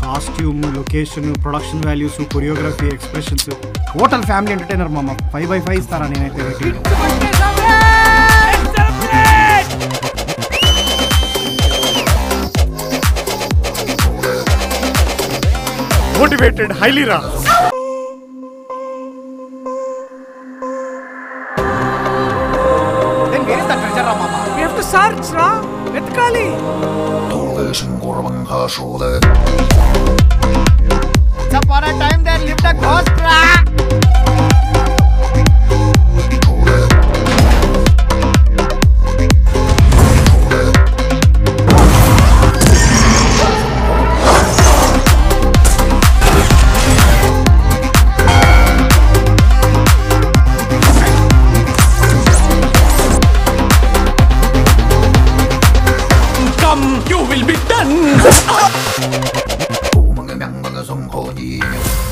Costume location production values choreography expressions total family entertainer మామ five by five ఇస్తారా నేనైతే rating motivated highly రా Then where is the treasure రా మామ We have to search రా వెతకాలి Torvesen Gorman har så det. Once upon a time there lived a ghost రా come you will be done Hvor mange mange som har de